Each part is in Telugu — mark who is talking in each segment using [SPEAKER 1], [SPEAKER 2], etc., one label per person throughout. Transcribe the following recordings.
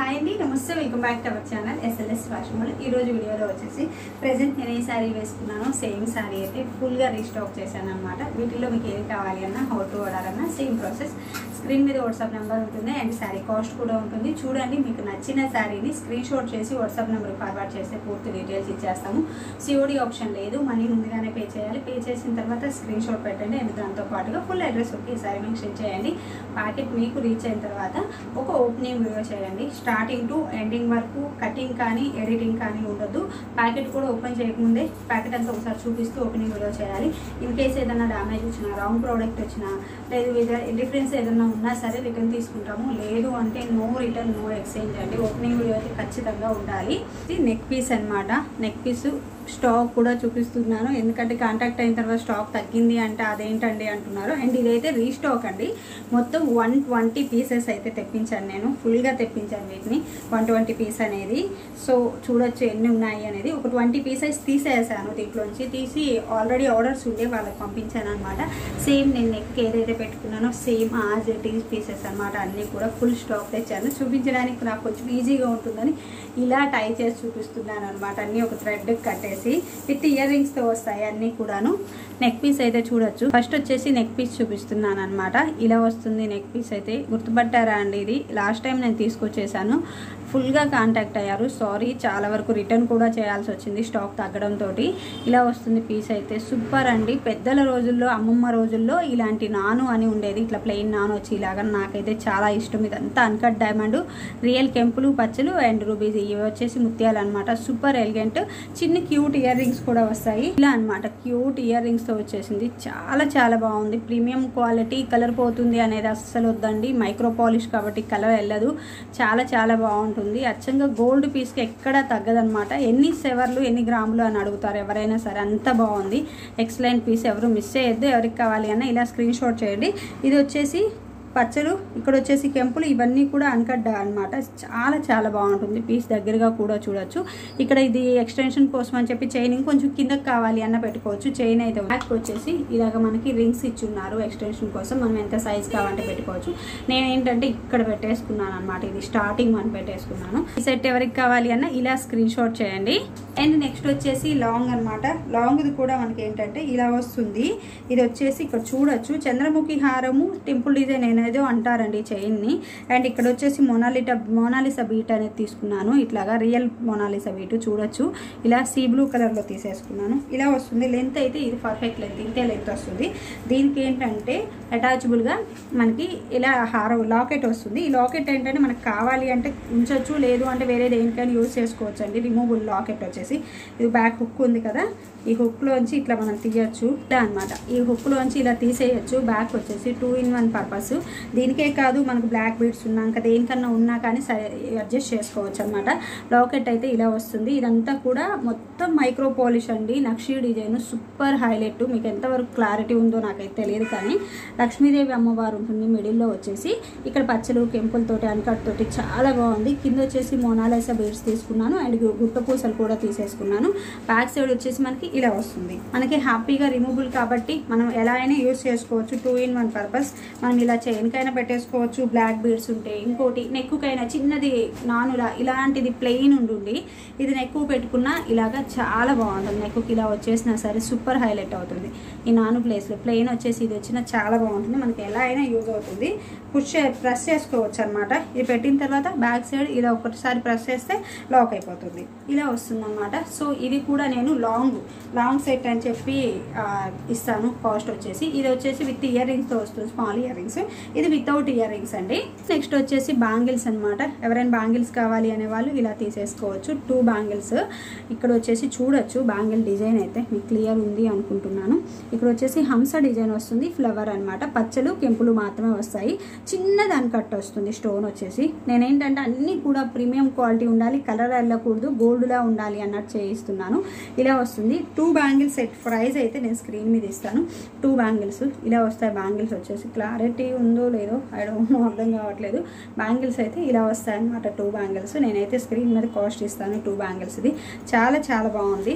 [SPEAKER 1] హాయ్ అండి నమస్తే welcome back to our channel SLS fashion world ఈ రోజు వీడియోలో వచ్చేసి ప్రెసెంట్ నేను ఏ శారీ వేసుకున్నానో సేమ్ శారీ అయితే ఫుల్గా రీస్టాక్ చేశాను అనమాట వీటిలో మీకు ఏది కావాలి అన్నా హౌ టు ఆర్డర్ అన్నా సేమ్ ప్రాసెస్ స్క్రీన్ మీద వాట్సాప్ నెంబర్ ఉంటుంది అండ్ శారీ కాస్ట్ కూడా ఉంటుంది చూడండి మీకు నచ్చిన శారీని స్క్రీన్ షాట్ చేసి వాట్సాప్ నెంబర్ ఫార్వర్డ్ చేస్తే పూర్తి డీటెయిల్స్ ఇచ్చేస్తాము సిఓడి ఆప్షన్ లేదు మనీ ముందుగానే పే చేయాలి పే చేసిన తర్వాత స్క్రీన్ షాట్ పెట్టండి అండ్ దాంతో పాటుగా ఫుల్ అడ్రస్ ఒకేసారి మెన్షన్ చేయండి ప్యాకెట్ మీకు రీచ్ అయిన తర్వాత ఒక ఓపెనింగ్ వీడియో చేయండి స్టార్టింగ్ టు ఎండింగ్ వరకు కటింగ్ కానీ ఎడిటింగ్ కానీ ఉండొద్దు ప్యాకెట్ కూడా ఓపెన్ చేయకముందే ప్యాకెట్ అంతా ఒకసారి చూపిస్తూ ఓపెనింగ్ వీడియో చేయాలి ఇన్ కేస్ ఏదైనా డ్యామేజ్ వచ్చినా రాంగ్ ప్రోడక్ట్ వచ్చినా లేదు డిఫరెన్స్ ఏదైనా ఉన్నా సరే రిటర్న్ తీసుకుంటాము లేదు అంటే నో రిటర్న్ నో ఎక్స్చేంజ్ అండి ఓపెనింగ్ వీడియో అయితే ఖచ్చితంగా ఉండాలి ఇది నెక్ పీస్ అన్నమాట నెక్ పీస్ స్టాక్ కూడా చూపిస్తున్నాను ఎందుకంటే కాంటాక్ట్ అయిన తర్వాత స్టాక్ తగ్గింది అంటే అదేంటండి అంటున్నారు అండ్ ఇదైతే రీస్టాక్ అండి మొత్తం వన్ ట్వంటీ పీసెస్ అయితే తెప్పించాను నేను ఫుల్గా తెప్పించాను వీటిని వన్ ట్వంటీ పీస్ అనేది సో చూడొచ్చు ఎన్ని ఉన్నాయి అనేది ఒక ట్వంటీ పీసెస్ తీసేసాను దీంట్లోంచి తీసి ఆల్రెడీ ఆర్డర్స్ ఉండే వాళ్ళకి పంపించాను అనమాట సేమ్ నేను నెక్ ఏదైతే పెట్టుకున్నానో same as it is pieces అనమాట అన్నీ కూడా ఫుల్ స్టాక్ తెచ్చాను చూపించడానికి నాకు కొంచెం ఈజీగా ఉంటుందని ఇలా టై చేసి చూపిస్తున్నాను అనమాట అన్నీ ఒక థ్రెడ్ కట్టేసి విత్ ఇయర్ రింగ్స్తో వస్తాయి అన్నీ కూడాను నెక్ పీస్ అయితే చూడొచ్చు ఫస్ట్ వచ్చేసి నెక్ పీస్ చూపిస్తున్నాను అనమాట ఇలా వస్తుంది నెక్ పీస్ అయితే గుర్తుపట్టారా అండి ఇది లాస్ట్ టైం నేను తీసుకొచ్చేసాను ఫుల్గా కాంటాక్ట్ అయ్యారు సారీ చాలా వరకు రిటర్న్ కూడా చేయాల్సి వచ్చింది స్టాక్ తగ్గడంతో ఇలా వస్తుంది పీస్ అయితే సూపర్ అండి పెద్దల రోజుల్లో అమ్మమ్మ రోజుల్లో ఇలాంటి నాను అని ఉండేది ఇట్లా ప్లెయిన్ నాను వచ్చి ఇలాగా నాకైతే చాలా ఇష్టం ఇదంతా అన్కట్ డైమండ్ రియల్ కెంపులు పచ్చలు అండ్ రూబీస్ ఇవి వచ్చేసి ముత్యాలు అనమాట సూపర్ ఎలిగెంట్ చిన్న క్యూట్ ఇయర్ రింగ్స్ కూడా వస్తాయి ఇలా అనమాట క్యూట్ ఇయర్ రింగ్స్తో వచ్చేసింది చాలా చాలా బాగుంది ప్రీమియం క్వాలిటీ కలర్ పోతుంది అనేది అస్సలు వద్దండి మైక్రో పాలిష్ కాబట్టి కలర్ వెళ్ళదు చాలా చాలా బాగుంటుంది అచ్చంగా గోల్డ్ పీస్కి ఎక్కడా తగ్గదనమాట ఎన్ని సెవర్లు ఎన్ని గ్రాములు అని అడుగుతారు ఎవరైనా సరే అంత బాగుంది ఎక్సలెంట్ పీస్ ఎవరు మిస్ చేయొద్దు ఎవరికి కావాలి అన్న ఇలా స్క్రీన్ షాట్ చేయండి ఇది వచ్చేసి పచ్చలు ఇక్కడ వచ్చేసి కెంపులు ఇవన్నీ కూడా అన్కడ్డ అనమాట చాలా చాలా బాగుంటుంది పీస్ దగ్గరగా కూడా చూడొచ్చు ఇక్కడ ఇది ఎక్స్టెన్షన్ కోసం అని చెప్పి చైన్ ఇంకొంచెం కిందకి కావాలి అన్న పెట్టుకోవచ్చు చైన్ అయితే బ్యాక్ వచ్చేసి ఇలాగ మనకి రింగ్స్ ఇచ్చున్నారు ఎక్స్టెన్షన్ కోసం మనం ఎంత సైజ్ కావాలంటే పెట్టుకోవచ్చు నేను ఏంటంటే ఇక్కడ పెట్టేసుకున్నాను అనమాట ఇది స్టార్టింగ్ మనం పెట్టేసుకున్నాను ఈ సెట్ ఎవరికి కావాలి అన్న ఇలా స్క్రీన్ షాట్ చేయండి అండ్ నెక్స్ట్ వచ్చేసి లాంగ్ అనమాట లాంగ్ది కూడా మనకి ఏంటంటే ఇలా వస్తుంది ఇది వచ్చేసి ఇక్కడ చూడొచ్చు చంద్రముఖి హారము టెంపుల్ డిజైన్ ఏదో అంటారండి చైన్ని అండ్ ఇక్కడ వచ్చేసి మొనాలిటా మోనాలిసా బీట్ అనేది తీసుకున్నాను ఇట్లాగా రియల్ మోనాలిసా బీట్ చూడొచ్చు ఇలా సీ బ్లూ కలర్లో తీసేసుకున్నాను ఇలా వస్తుంది లెంత్ అయితే ఇది పర్ఫెక్ట్ లెంత్ ఇంతే లెంత్ వస్తుంది దీనికి ఏంటంటే అటాచబుల్గా మనకి ఇలా హారం లాకెట్ వస్తుంది ఈ లాకెట్ ఏంటంటే మనకు కావాలి అంటే ఉంచవచ్చు లేదు అంటే వేరే దేనికైనా యూజ్ చేసుకోవచ్చు అండి రిమూవబుల్ లాకెట్ వచ్చేసి ఇది బ్యాక్ హుక్ ఉంది కదా ఈ హుక్లోంచి ఇట్లా మనం తీయచ్చు ఇట్లా అనమాట ఈ హుక్లోంచి ఇలా తీసేయచ్చు బ్యాక్ వచ్చేసి టూ ఇన్ వన్ పర్పస్ దీనికే కాదు మనకు బ్లాక్ బీడ్స్ ఉన్నా ఇంకా దేనికన్నా ఉన్నా కానీ సరే అడ్జస్ట్ చేసుకోవచ్చు అనమాట లాకెట్ అయితే ఇలా వస్తుంది ఇదంతా కూడా మొత్తం మైక్రో పాలిష్ అండి నక్షీ డిజైన్ సూపర్ హైలైట్ మీకు ఎంతవరకు క్లారిటీ ఉందో నాకైతే తెలియదు కానీ లక్ష్మీదేవి అమ్మవారు ఉంటుంది మిడిల్లో వచ్చేసి ఇక్కడ పచ్చలు కెంపులతోటి అన్కట్ తోటి చాలా బాగుంది కింద వచ్చేసి మోనాలైసా బీడ్స్ తీసుకున్నాను అండ్ గుట్ట పూసలు కూడా తీసేసుకున్నాను బ్యాక్ సైడ్ వచ్చేసి మనకి ఇలా వస్తుంది మనకి హ్యాపీగా రిమూవబుల్ కాబట్టి మనం ఎలా అయినా యూస్ చేసుకోవచ్చు టూ ఇన్ వన్ పర్పస్ మనం ఇలా చైన్కైనా పెట్టేసుకోవచ్చు బ్లాక్ బీడ్స్ ఉంటాయి ఇంకోటి నెక్కుకైనా చిన్నది నానులా ఇలాంటిది ప్లెయిన్ ఉండి ఇది నెక్కు పెట్టుకున్నా ఇలాగా చాలా బాగుంటుంది నెక్కుకి ఇలా వచ్చేసినా సరే సూపర్ హైలైట్ అవుతుంది ఈ నాను ప్లేస్లో ప్లెయిన్ వచ్చేసి ఇది వచ్చినా చాలా బాగుంటుంది మనకి ఎలా అయినా యూజ్ అవుతుంది పుష్ ప్రెస్ చేసుకోవచ్చు అనమాట ఇది పెట్టిన తర్వాత బ్యాక్ సైడ్ ఇలా ఒకటిసారి ప్రెస్ చేస్తే లాక్ అయిపోతుంది ఇలా వస్తుంది అనమాట సో ఇది కూడా నేను లాంగ్ లాంగ్ సెట్ అని చెప్పి ఆ, ఇస్తాను కాస్ట్ వచ్చేసి ఇది వచ్చేసి విత్ ఇయర్ రింగ్స్తో వస్తుంది స్మాల్ ఇయర్ రింగ్స్ ఇది వితౌట్ ఇయర్ రింగ్స్ అండి నెక్స్ట్ వచ్చేసి బ్యాంగిల్స్ అనమాట ఎవరైనా బ్యాంగిల్స్ కావాలి అనే వాళ్ళు ఇలా తీసేసుకోవచ్చు టూ బ్యాంగిల్స్ ఇక్కడ వచ్చేసి చూడొచ్చు బ్యాంగిల్ డిజైన్ అయితే మీకు క్లియర్ ఉంది అనుకుంటున్నాను ఇక్కడ వచ్చేసి హంస డిజైన్ వస్తుంది ఫ్లవర్ అనమాట పచ్చలు కెంపులు మాత్రమే వస్తాయి చిన్న దాని కట్ వస్తుంది స్టోన్ వచ్చేసి నేనేంటంటే అన్నీ కూడా ప్రీమియం క్వాలిటీ ఉండాలి కలర్ వెళ్ళకూడదు గోల్డ్లా ఉండాలి అన్నట్టు చేయిస్తున్నాను ఇలా వస్తుంది టూ బ్యాంగిల్స్ సెట్ ప్రైస్ అయితే నేను స్క్రీన్ మీద ఇస్తాను టూ బ్యాంగిల్స్ ఇలా వస్తాయి బ్యాంగిల్స్ వచ్చేసి క్లారిటీ ఉందో లేదో ఐ డోంట్ నో అర్థం కావట్లేదు బ్యాంగిల్స్ అయితే ఇలా వస్తాయి అనమాట టూ బ్యాంగిల్స్ నేనైతే స్క్రీన్ మీద కాస్ట్ ఇస్తాను టూ బ్యాంగిల్స్ ఇది చాలా చాలా బాగుంది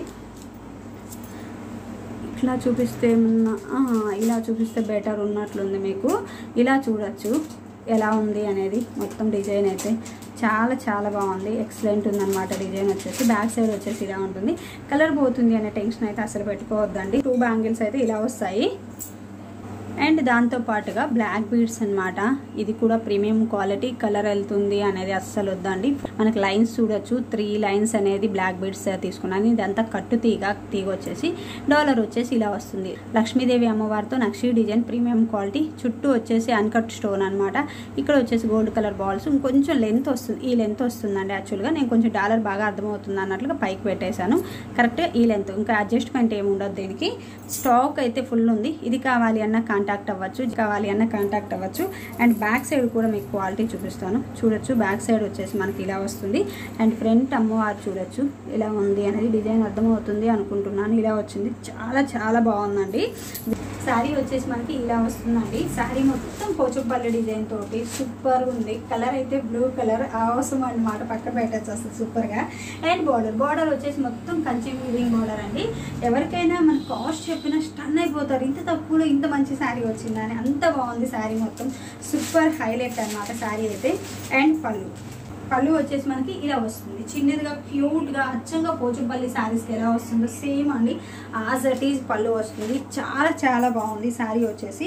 [SPEAKER 1] ఇట్లా చూపిస్తే ఏమన్నా ఆ, ఇలా చూపిస్తే బెటర్ ఉన్నట్లుంది మీకు ఇలా చూడొచ్చు ఎలా ఉంది అనేది మొత్తం డిజైన్ అయితే చాలా చాలా బాగుంది ఎక్సలెంట్ ఉందన్నమాట డిజైన్ వచ్చేసి బ్యాక్ సైడ్ వచ్చేసి ఇలా ఉంటుంది కలర్ పోతుంది అనే టెన్షన్ అయితే అసలు పెట్టుకోవద్దండి టూ బ్యాంగిల్స్ అయితే ఇలా వస్తాయి అండ్ దాంతో పాటుగా బ్లాక్ బీడ్స్ అన్నమాట ఇది కూడా ప్రీమియం క్వాలిటీ కలర్ వెళ్తుంది అనేది అస్సలు వద్దండి మనకి లైన్స్ చూడొచ్చు త్రీ లైన్స్ అనేది బ్లాక్ బీడ్స్ తీసుకున్నాను ఇదంతా కట్టు తీగ తీగ వచ్చేసి డాలర్ వచ్చేసి ఇలా వస్తుంది లక్ష్మీదేవి అమ్మవారితో నక్షి డిజైన్ ప్రీమియం క్వాలిటీ చుట్టూ వచ్చేసి అన్కట్ స్టోన్ అనమాట ఇక్కడ వచ్చేసి గోల్డ్ కలర్ బాల్స్ ఇంకొంచెం లెంత్ వస్తుంది ఈ లెంత్ వస్తుందండి యాక్చువల్గా నేను కొంచెం డాలర్ బాగా అర్థమవుతుంది అన్నట్లుగా పైకి పెట్టేశాను కరెక్ట్గా ఈ లెంత్ ఇంకా అడ్జస్ట్మెంట్ ఏమి ఉండదు దీనికి స్టాక్ అయితే ఫుల్ ఉంది ఇది కావాలి అన్న కాంటాక్ట్ అవ్వచ్చు ఇది కావాలి అన్న కాంటాక్ట్ అవ్వచ్చు అండ్ బ్యాక్ సైడ్ కూడా మీకు క్వాలిటీ చూపిస్తాను చూడొచ్చు బ్యాక్ సైడ్ వచ్చేసి మనకి ఇలా వస్తుంది అండ్ ఫ్రంట్ అమ్మవారు చూడొచ్చు ఇలా ఉంది అనేది డిజైన్ అర్థమవుతుంది అనుకుంటున్నాను ఇలా వచ్చింది చాలా చాలా బాగుందండి శారీ వచ్చేసి మనకి ఇలా వస్తుందండి శారీ మొత్తం పోచుపల్లి డిజైన్ తోటి సూపర్ ఉంది కలర్ అయితే బ్లూ కలర్ అవసరం అన్నమాట పక్క పెట్టచ్చు అసలు సూపర్గా అండ్ బార్డర్ బార్డర్ వచ్చేసి మొత్తం కంచి వీవింగ్ బార్డర్ అండి ఎవరికైనా మన కాస్ట్ చెప్పినా స్టన్ అయిపోతారు ఇంత తక్కువలో ఇంత మంచి శారీ వచ్చిందని అంత బాగుంది శారీ మొత్తం సూపర్ హైలైట్ అన్నమాట శారీ అయితే అండ్ పళ్ళు పళ్ళు వచ్చేసి మనకి ఇలా వస్తుంది చిన్నదిగా క్యూట్గా అచ్చంగా పోచుపల్లి శారీస్కి ఎలా వస్తుందో సేమ్ అండి యాజ్ అట్ ఈజ్ పళ్ళు వస్తుంది చాలా చాలా బాగుంది శారీ వచ్చేసి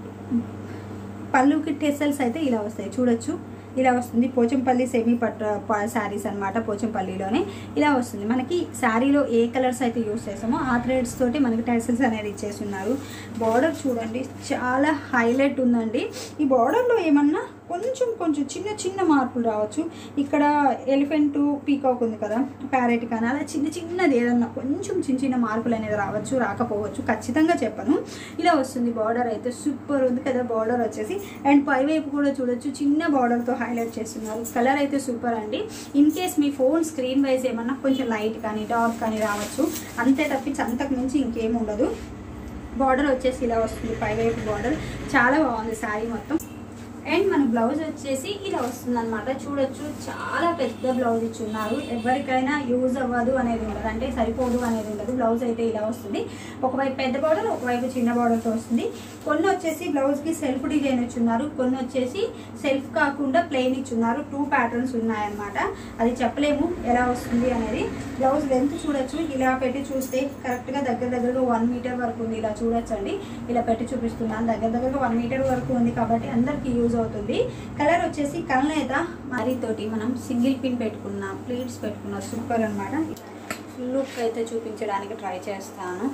[SPEAKER 1] పళ్ళుకి టెసల్స్ అయితే ఇలా వస్తాయి చూడొచ్చు ఇలా వస్తుంది పోచంపల్లి సెమీ పట్టు శారీస్ అనమాట పోచంపల్లిలోనే ఇలా వస్తుంది మనకి శారీలో ఏ కలర్స్ అయితే యూస్ చేసామో ఆ థ్రెడ్స్ తోటి మనకి టెసల్స్ అనేది ఇచ్చేస్తున్నారు బార్డర్ చూడండి చాలా హైలైట్ ఉందండి ఈ బార్డర్లో ఏమన్నా కొంచెం కొంచెం చిన్న చిన్న మార్పులు రావచ్చు ఇక్కడ ఎలిఫెంట్ పీకాక్ ఉంది కదా ప్యారెట్ కానీ అలా చిన్న చిన్నది ఏదన్నా కొంచెం చిన్న చిన్న మార్పులు అనేది రావచ్చు రాకపోవచ్చు ఖచ్చితంగా చెప్పను ఇలా వస్తుంది బార్డర్ అయితే సూపర్ ఉంది కదా బార్డర్ వచ్చేసి అండ్ పైవైపు కూడా చూడొచ్చు చిన్న బార్డర్తో హైలైట్ చేస్తున్నారు కలర్ అయితే సూపర్ అండి ఇన్ కేస్ మీ ఫోన్ స్క్రీన్ వైజ్ ఏమన్నా కొంచెం లైట్ కానీ డార్క్ కానీ రావచ్చు అంతే తప్పించి అంతకు మించి ఇంకేం ఉండదు బార్డర్ వచ్చేసి ఇలా వస్తుంది పైవైపు బార్డర్ చాలా బాగుంది శారీ మొత్తం అండ్ మన బ్లౌజ్ వచ్చేసి ఇలా వస్తుంది అనమాట చూడొచ్చు చాలా పెద్ద బ్లౌజ్ ఇచ్చున్నారు ఎవరికైనా యూజ్ అవ్వదు అనేది ఉండదు అంటే సరిపోదు అనేది ఉండదు బ్లౌజ్ అయితే ఇలా వస్తుంది ఒకవైపు పెద్ద బార్డర్ ఒకవైపు చిన్న బార్డర్తో వస్తుంది కొన్ని వచ్చేసి బ్లౌజ్కి సెల్ఫ్ డిజైన్ ఇచ్చున్నారు కొన్ని వచ్చేసి సెల్ఫ్ కాకుండా ప్లెయిన్ ఇచ్చున్నారు టూ ప్యాటర్న్స్ ఉన్నాయన్నమాట అది చెప్పలేము ఎలా వస్తుంది అనేది బ్లౌజ్ లెంత్ చూడొచ్చు ఇలా పెట్టి చూస్తే కరెక్ట్గా దగ్గర దగ్గరగా వన్ మీటర్ వరకు ఉంది ఇలా చూడొచ్చండి ఇలా పెట్టి చూపిస్తున్నాను దగ్గర దగ్గరగా వన్ మీటర్ వరకు ఉంది కాబట్టి అందరికీ యూజ్ అవుతుంది కలర్ వచ్చేసి కలనేత తోటి మనం సింగిల్ పిన్ పెట్టుకున్న ప్లీట్స్ పెట్టుకున్న సూపర్ అనమాట లుక్ అయితే చూపించడానికి ట్రై చేస్తాను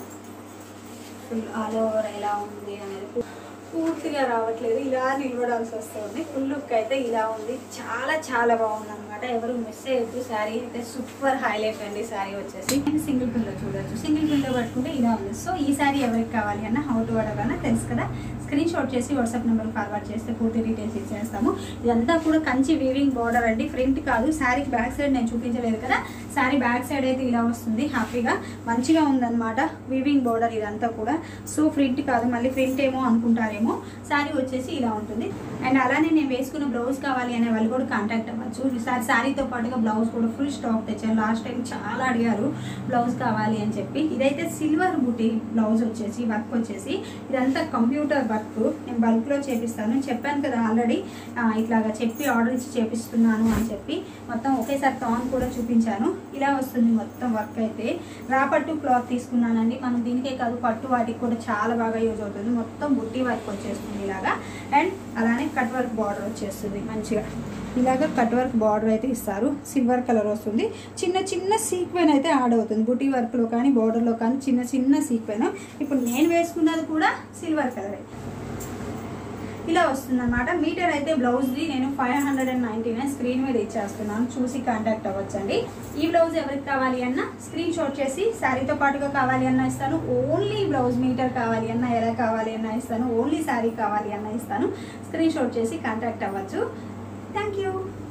[SPEAKER 1] ఫుల్ ఆల్ ఓవర్ ఎలా ఉంది అనేది పూ- పూర్తిగా రావట్లేదు ఇలా నిలబడాల్సి వస్తుంది ఫుల్ లుక్ అయితే ఇలా ఉంది చాలా చాలా బాగుంది అనమాట ఎవరు మిస్ అయ్యద్దు శారీ అయితే సూపర్ హైలైట్ అండి శారీ వచ్చేసి సింగిల్ పిల్లో చూడొచ్చు సింగిల్ పిల్లో పట్టుకుంటే ఇలా ఉంది సో ఈ శారీ ఎవరికి కావాలి అన్న హౌ టు ఆర్డర్ అన్న తెలుసు కదా స్క్రీన్ షాట్ చేసి వాట్సాప్ నెంబర్ ఫార్వర్డ్ చేస్తే పూర్తి డీటెయిల్స్ ఇచ్చేస్తాము ఇదంతా కూడా కంచి వీవింగ్ బార్డర్ అండి ఫ్రంట్ కాదు శారీకి బ్యాక్ సైడ్ నేను చూపించలేదు కదా శారీ బ్యాక్ సైడ్ అయితే ఇలా వస్తుంది హ్యాపీగా మంచిగా ఉందన్నమాట వీవింగ్ బార్డర్ ఇదంతా కూడా సో ఫ్రంట్ కాదు మళ్ళీ ఫ్రంట్ ఏమో అనుకుంటారేమో శారీ వచ్చేసి ఇలా ఉంటుంది అండ్ అలానే నేను వేసుకున్న బ్లౌజ్ కావాలి అనే వాళ్ళు కూడా కాంటాక్ట్ అవ్వచ్చు ఈసారి శారీతో పాటుగా బ్లౌజ్ కూడా ఫుల్ స్టాక్ తెచ్చాను లాస్ట్ టైం చాలా అడిగారు బ్లౌజ్ కావాలి అని చెప్పి ఇదైతే సిల్వర్ బుటీ బ్లౌజ్ వచ్చేసి వర్క్ వచ్చేసి ఇదంతా కంప్యూటర్ వర్క్ నేను బల్క్లో చేపిస్తాను చెప్పాను కదా ఆల్రెడీ ఇట్లాగా చెప్పి ఆర్డర్ ఇచ్చి చేపిస్తున్నాను అని చెప్పి మొత్తం ఒకేసారి టాన్ కూడా చూపించాను ఇలా వస్తుంది మొత్తం వర్క్ అయితే రాపట్టు క్లాత్ తీసుకున్నానండి మనం దీనికే కాదు పట్టు వాటికి కూడా చాలా బాగా యూజ్ అవుతుంది మొత్తం బుట్టి వర్క్ వచ్చేస్తుంది ఇలాగా అండ్ అలానే కట్ వర్క్ బార్డర్ వచ్చేస్తుంది మంచిగా ఇలాగ కట్ వర్క్ బార్డర్ అయితే ఇస్తారు సిల్వర్ కలర్ వస్తుంది చిన్న చిన్న సీక్వెన్ అయితే యాడ్ అవుతుంది బుటీ వర్క్లో కానీ బార్డర్లో కానీ చిన్న చిన్న సీక్వెన్ ఇప్పుడు నేను వేసుకున్నది కూడా సిల్వర్ కలర్ ఇలా వస్తుంది అనమాట మీటర్ అయితే బ్లౌజ్ది నేను five hundred and ninety nine screen మీద ఇచ్చేస్తున్నాను చూసి కాంటాక్ట్ అవ్వచ్చండి ఈ బ్లౌజ్ ఎవరికి కావాలి అన్న స్క్రీన్ షాట్ చేసి శారీతో పాటుగా కావాలి అన్న ఇస్తాను ఓన్లీ బ్లౌజ్ మీటర్ కావాలి అన్న ఎలా కావాలి అన్న ఇస్తాను ఓన్లీ శారీ కావాలి అన్న ఇస్తాను స్క్రీన్ షాట్ చేసి కాంటాక్ట్ అవ్వచ్చు థ్యాంక్ యూ